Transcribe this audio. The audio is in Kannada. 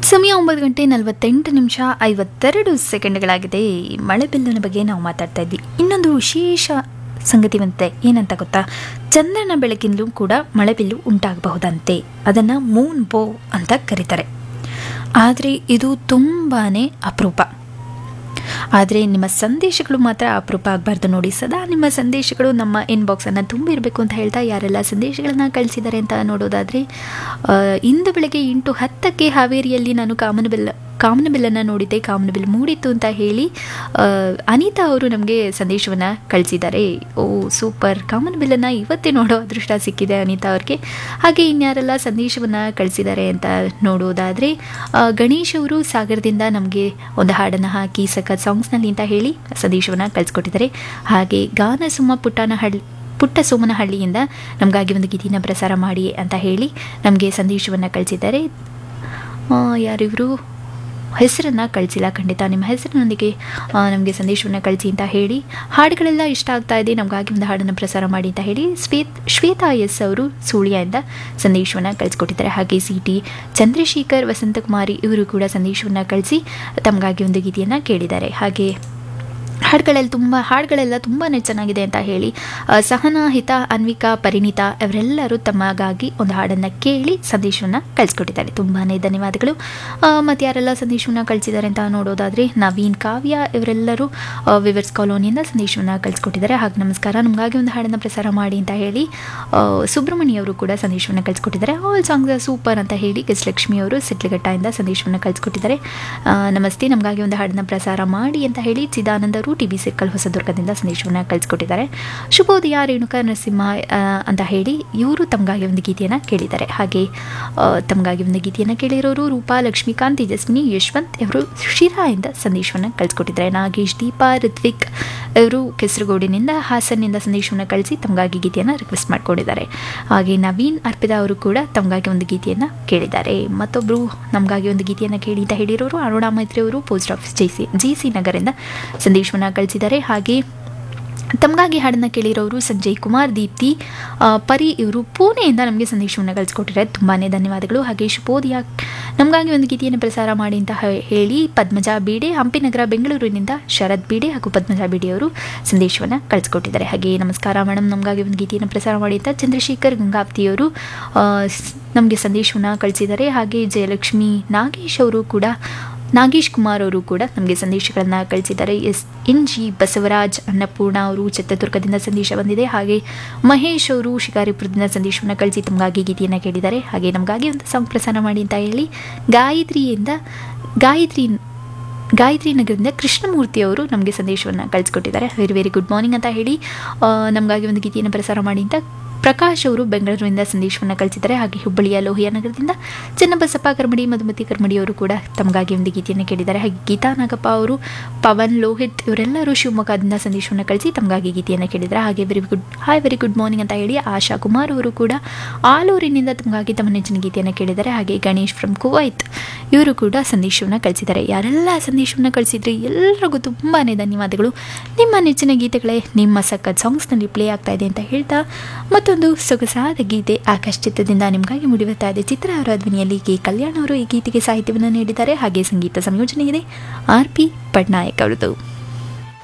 ಸಮಯ ಒಂಬತ್ತು ಗಂಟೆ ನಲವತ್ತೆಂಟು ನಿಮಿಷ ಐವತ್ತೆರಡು ಸೆಕೆಂಡ್ಗಳಾಗಿದೆ ಮಳೆ ಬಿಲ್ಲಿನ ಬಗ್ಗೆ ನಾವು ಮಾತಾಡ್ತಾ ಇದ್ವಿ ಇನ್ನೊಂದು ವಿಶೇಷ ಸಂಗತಿವಂತೆ ಏನಂತ ಗೊತ್ತಾ ಚಂದ್ರನ ಬೆಳಕಿನಲ್ಲೂ ಕೂಡ ಮಳೆ ಬಿಲ್ಲು ಉಂಟಾಗಬಹುದಂತೆ ಅದನ್ನು ಮೂನ್ ಬೋ ಅಂತ ಕರೀತಾರೆ ಆದರೆ ಇದು ತುಂಬಾ ಅಪರೂಪ ಆದರೆ ನಿಮ್ಮ ಸಂದೇಶಗಳು ಮಾತ್ರ ಅಪರೂಪ ಆಗಬಾರ್ದು ನೋಡಿ ಸದಾ ನಿಮ್ಮ ಸಂದೇಶಗಳು ನಮ್ಮ ಇನ್ಬಾಕ್ಸನ್ನು ತುಂಬಿರಬೇಕು ಅಂತ ಹೇಳ್ತಾ ಯಾರೆಲ್ಲ ಸಂದೇಶಗಳನ್ನು ಕಳಿಸಿದ್ದಾರೆ ಅಂತ ನೋಡೋದಾದರೆ ಆ, ಇಂದು ಬೆಳಗ್ಗೆ ಎಂಟು ಹತ್ತಕ್ಕೆ ಹಾವೇರಿಯಲ್ಲಿ ನಾನು ಕಾಮನಬಿಲ್ಲ ಕಾಮನಬಿಲ್ಲನ್ನು ನೋಡಿದ್ದೆ ಕಾಮನಬಿಲ್ ಮೂಡಿತ್ತು ಅಂತ ಹೇಳಿ ಆ, ಅನಿತಾ ಅವರು ನಮಗೆ ಸಂದೇಶವನ್ನು ಕಳಿಸಿದ್ದಾರೆ ಓ ಸೂಪರ್ ಕಾಮನಬಿಲ್ಲನ್ನು ಇವತ್ತೇ ನೋಡೋ ಅದೃಷ್ಟ ಸಿಕ್ಕಿದೆ ಅನಿತಾ ಅವ್ರಿಗೆ ಹಾಗೆ ಇನ್ಯಾರೆಲ್ಲ ಸಂದೇಶವನ್ನು ಕಳಿಸಿದ್ದಾರೆ ಅಂತ ನೋಡೋದಾದರೆ ಆ, ಗಣೇಶ್ ಅವರು ಸಾಗರದಿಂದ ನಮಗೆ ಒಂದು ಹಾಡನ್ನು ಹಾಕಿ ಸಖತ್ ಸಾಂಗ್ಸ್ನಲ್ಲಿ ಅಂತ ಹೇಳಿ ಸಂದೇಶವನ್ನು ಕಳಿಸ್ಕೊಟ್ಟಿದ್ದಾರೆ ಹಾಗೆ ಗಾನ ಸುಮ್ಮ ಪುಟ್ಟನಹಳ್ಳಿ ಪುಟ್ಟ ಸೋಮನಹಳ್ಳಿಯಿಂದ ನಮಗಾಗಿ ಒಂದು ಗೀತಿನ ಪ್ರಸಾರ ಮಾಡಿ ಅಂತ ಹೇಳಿ ನಮಗೆ ಸಂದೇಶವನ್ನು ಕಳಿಸಿದ್ದಾರೆ ಆ, ಯಾರಿವರು ಹೆಸರನ್ನು ಕಳಿಸಿಲ್ಲ ಖಂಡಿತ ನಿಮ್ಮ ಹೆಸರಿನೊಂದಿಗೆ ನಮಗೆ ಸಂದೇಶವನ್ನು ಕಳಿಸಿ ಅಂತ ಹೇಳಿ ಹಾಡುಗಳೆಲ್ಲ ಇಷ್ಟ ಆಗ್ತಾ ಇದೆ ನಮಗಾಗಿ ಒಂದು ಹಾಡನ್ನು ಪ್ರಸಾರ ಮಾಡಿ ಅಂತ ಹೇಳಿ ಶ್ವೇತ್ ಶ್ವೇತಾ ಎಸ್ ಅವರು ಸುಳ್ಯದಿಂದ ಸಂದೇಶವನ್ನು ಕಳಿಸ್ಕೊಟ್ಟಿದ್ದಾರೆ ಹಾಗೆ ಸಿ ಟಿ ಚಂದ್ರಶೇಖರ್ ವಸಂತಕುಮಾರಿ ಇವರು ಕೂಡ ಸಂದೇಶವನ್ನು ಕಳಿಸಿ ತಮಗಾಗಿ ಒಂದು ಗೀತೆಯನ್ನು ಕೇಳಿದ್ದಾರೆ ಹಾಗೆ ಹಾಡುಗಳೆಲ್ಲ ತುಂಬ ಹಾಡುಗಳೆಲ್ಲ ತುಂಬಾ ಚೆನ್ನಾಗಿದೆ ಅಂತ ಹೇಳಿ ಆ, ಸಹನಾ ಹಿತ ಅನ್ವಿಕಾ ಪರಿಣಿತಾ ಇವರೆಲ್ಲರೂ ತಮಗಾಗಿ ಒಂದು ಹಾಡನ್ನು ಕೇಳಿ ಸಂದೇಶವನ್ನು ಕಳಿಸ್ಕೊಟ್ಟಿದ್ದಾರೆ ತುಂಬಾ ಧನ್ಯವಾದಗಳು ಮತ್ತು ಯಾರೆಲ್ಲ ಸಂದೇಶವನ್ನು ಕಳಿಸಿದ್ದಾರೆ ಅಂತ ನೋಡೋದಾದರೆ ನವೀನ್ ಕಾವ್ಯ ಇವರೆಲ್ಲರೂ ಆ, ವಿವರ್ಸ್ ಕಾಲೋನಿಯಿಂದ ಸಂದೇಶವನ್ನು ಕಳಿಸ್ಕೊಟ್ಟಿದ್ದಾರೆ ಹಾಗೆ ನಮಸ್ಕಾರ ನಮಗಾಗಿ ಒಂದು ಹಾಡನ್ನು ಪ್ರಸಾರ ಮಾಡಿ ಅಂತ ಹೇಳಿ ಆ, ಸುಬ್ರಹ್ಮಣ್ಯ ಅವರು ಕೂಡ ಸಂದೇಶವನ್ನು ಕಳಿಸ್ಕೊಟ್ಟಿದ್ದಾರೆ ಆಲ್ ಸಾಂಗ್ಸ್ ಸೂಪರ್ ಅಂತ ಹೇಳಿ ಗಜಲಕ್ಷ್ಮಿ ಅವರು ಸಿಟ್ಲಘಟ್ಟದಿಂದ ಸಂದೇಶವನ್ನು ಕಳಿಸ್ಕೊಟ್ಟಿದ್ದಾರೆ ಆ, ನಮಸ್ತೆ ನಮಗಾಗಿ ಒಂದು ಹಾಡನ್ನು ಪ್ರಸಾರ ಮಾಡಿ ಅಂತ ಹೇಳಿ ಚಿದಾನಂದ ಅವರು ಟಿ ಬಿ ಸರ್ಕಲ್ ಹೊಸದುರ್ಗದಿಂದ ಸಂದೇಶವನ್ನು ಕಳಿಸ್ಕೊಟ್ಟಿದ್ದಾರೆ ಶುಭೋದಯ ರೇಣುಕಾ ನರಸಿಂಹ ಆ, ಅಂತ ಹೇಳಿ ಇವರು ತಮಗಾಗಿ ಒಂದು ಗೀತೆಯನ್ನು ಕೇಳಿದ್ದಾರೆ ಹಾಗೆ ಆ, ತಮಗಾಗಿ ಒಂದು ಗೀತೆಯನ್ನು ಕೇಳಿರೋರು ರೂಪಾ ಲಕ್ಷ್ಮೀಕಾಂತ್ ತೇಜಸ್ವಿನಿ ಯಶವಂತ್ ಇವರು ಶಿರಾಯಿಂದ ಸಂದೇಶವನ್ನು ಕಳಿಸ್ಕೊಟ್ಟಿದ್ದಾರೆ ನಾಗೇಶ್ ದೀಪಾ ಋತ್ವಿಕ್ ಇವರು ಕೆಸರುಗೋಡಿನಿಂದ ಹಾಸನ್ನಿಂದ ಸಂದೇಶವನ್ನು ಕಳಿಸಿ ತಮಗಾಗಿ ಗೀತೆಯನ್ನು ರಿಕ್ವೆಸ್ಟ್ ಮಾಡ್ಕೊಂಡಿದ್ದಾರೆ ಹಾಗೆ ನವೀನ್ ಅರ್ಪಿತಾ ಅವರು ಕೂಡ ತಮಗಾಗಿ ಒಂದು ಗೀತೆಯನ್ನು ಕೇಳಿದ್ದಾರೆ ಮತ್ತೊಬ್ಬರು ನಮಗಾಗಿ ಒಂದು ಗೀತೆಯನ್ನು ಕೇಳಿ ಅಂತ ಹೇಳಿರೋರು ಅರುಣಾ ಮೈತ್ರಿ ಅವರು post office G C G C ನಗರಿಂದ ಸಂದೇಶವನ್ನು ಕಳಿಸಿದ್ದಾರೆ ಹಾಗೆ ತಮಗಾಗಿ ಹಾಡನ್ನು ಕೇಳಿರೋರು ಸಂಜಯ್ ಕುಮಾರ್ ದೀಪ್ತಿ ಆ, ಪರಿ ಇವರು ಪುಣೆಯಿಂದ ನಮಗೆ ಸಂದೇಶವನ್ನು ಕಳಿಸ್ಕೊಟ್ಟಿದ್ದಾರೆ ತುಂಬಾ ಧನ್ಯವಾದಗಳು ಹಾಗೆ ಶುಭೋದಯ ನಮಗಾಗಿ ಒಂದು ಗೀತೆಯನ್ನು ಪ್ರಸಾರ ಮಾಡಿ ಅಂತ ಹೇ- ಹೇಳಿ ಪದ್ಮಜಾ ಬೀಡೆ ಹಂಪಿನಗರ ಬೆಂಗಳೂರಿನಿಂದ ಶರತ್ ಬೀಡೆ ಹಾಗೂ ಪದ್ಮಜಾ ಬೀಡೆ ಅವರು ಸಂದೇಶವನ್ನು ಕಳಿಸ್ಕೊಟ್ಟಿದ್ದಾರೆ ಹಾಗೆ ನಮಸ್ಕಾರ ಮೇಡಮ್ ನಮಗಾಗಿ ಒಂದು ಗೀತೆಯನ್ನು ಪ್ರಸಾರ ಮಾಡಿ ಅಂತ ಚಂದ್ರಶೇಖರ್ ಗಂಗಾವತಿಯವರು ನಮಗೆ ಸಂದೇಶವನ್ನು ಕಳಿಸಿದ್ದಾರೆ ಹಾಗೆ ಜಯಲಕ್ಷ್ಮಿ ನಾಗೇಶ್ ಅವರು ಕೂಡ ನಾಗೇಶ್ ಕುಮಾರ್ ಅವರು ಕೂಡ ನಮಗೆ ಸಂದೇಶಗಳನ್ನು ಕಳಿಸಿದ್ದಾರೆ S N G Basavaraj Annapurna ಅವರು ಚಿತ್ರದುರ್ಗದಿಂದ ಸಂದೇಶ ಬಂದಿದೆ ಹಾಗೆ ಮಹೇಶ್ ಅವರು ಶಿಕಾರಿಪುರದಿಂದ ಸಂದೇಶವನ್ನು ಕಳಿಸಿ ತಮಗಾಗಿ ಗೀತೆಯನ್ನು ಕೇಳಿದ್ದಾರೆ ಹಾಗೆ ನಮಗಾಗಿ ಒಂದು ಸಾಂಗ್ ಪ್ರಸಾರ ಮಾಡಿ ಅಂತ ಹೇಳಿ ಗಾಯತ್ರಿಯಿಂದ ಗಾಯತ್ರಿ ಗಾಯತ್ರಿ ನಗರದಿಂದ ಕೃಷ್ಣಮೂರ್ತಿ ಅವರು ನಮಗೆ ಸಂದೇಶವನ್ನು ಕಳಿಸ್ಕೊಟ್ಟಿದ್ದಾರೆ ವೆರಿ ವೆರಿ ಗುಡ್ ಮಾರ್ನಿಂಗ್ ಅಂತ ಹೇಳಿ ಆ, ನಮಗಾಗಿ ಒಂದು ಗೀತೆಯನ್ನು ಪ್ರಸಾರ ಮಾಡಿ ಅಂತ ಪ್ರಕಾಶ್ ಅವರು ಬೆಂಗಳೂರಿನಿಂದ ಸಂದೇಶವನ್ನು ಕಳಿಸಿದ್ದಾರೆ ಹಾಗೆ ಹುಬ್ಬಳ್ಳಿಯ ಲೋಹಿಯ ನಗರದಿಂದ ಚೆನ್ನಬಸಪ್ಪ ಕರ್ಮಡಿ ಮಧುಮತಿ ಕರ್ಮಡಿ ಅವರು ಕೂಡ ತಮಗಾಗಿ ಒಂದು ಗೀತೆಯನ್ನು ಕೇಳಿದ್ದಾರೆ ಹಾಗೆ ಗೀತಾ ನಾಗಪ್ಪ ಅವರು ಪವನ್ ಲೋಹಿತ್ ಇವರೆಲ್ಲರೂ ಶಿವಮೊಗ್ಗದಿಂದ ಸಂದೇಶವನ್ನು ಕಳಿಸಿ ತಮಗಾಗಿ ಗೀತೆಯನ್ನು ಕೇಳಿದ್ದಾರೆ ಹಾಗೆ very good hi very good morning ಅಂತ ಹೇಳಿ ಆಶಾ ಕುಮಾರ್ ಅವರು ಕೂಡ ಆಲೂರಿನಿಂದ ತಮಗಾಗಿ ತಮ್ಮ ನೆಚ್ಚಿನ ಗೀತೆಯನ್ನು ಕೇಳಿದ್ದಾರೆ ಹಾಗೆ ಗಣೇಶ್ ಫ್ರಮ್ ಕುವೈತ್ ಇವರು ಕೂಡ ಸಂದೇಶವನ್ನು ಕಳಿಸಿದ್ದಾರೆ ಯಾರೆಲ್ಲ ಸಂದೇಶವನ್ನು ಕಳಿಸಿದ್ರಿ ಎಲ್ಲರಿಗೂ ತುಂಬಾ ಧನ್ಯವಾದಗಳು ನಿಮ್ಮ ನೆಚ್ಚಿನ ಗೀತೆಗಳೇ ನಿಮ್ಮ ಸಖತ್ ಸಾಂಗ್ಸ್ನಲ್ಲಿ ಪ್ಲೇ ಆಗ್ತಾ ಇದೆ ಅಂತ ಹೇಳ್ತಾ ಮತ್ತೊಂದು ಸೊಗಸಾದ ಗೀತೆ ಆಕಾಶ್ ಚಿತ್ರದಿಂದ ನಿಮಗಾಗಿ ಮುಡಿಬರ್ತಾ ಇದೆ ಚಿತ್ರ ಅವರ ಧ್ವನಿಯಲ್ಲಿ ಕೆ ಕಲ್ಯಾಣ್ ಅವರು ಈ ಗೀತೆಗೆ ಸಾಹಿತ್ಯವನ್ನು ನೀಡಿದ್ದಾರೆ ಹಾಗೆ ಸಂಗೀತ ಸಂಯೋಜನೆ ಇದೆ ಆರ್ ಪಿ ಪಟ್ನಾಯಕ್ ಅವರದು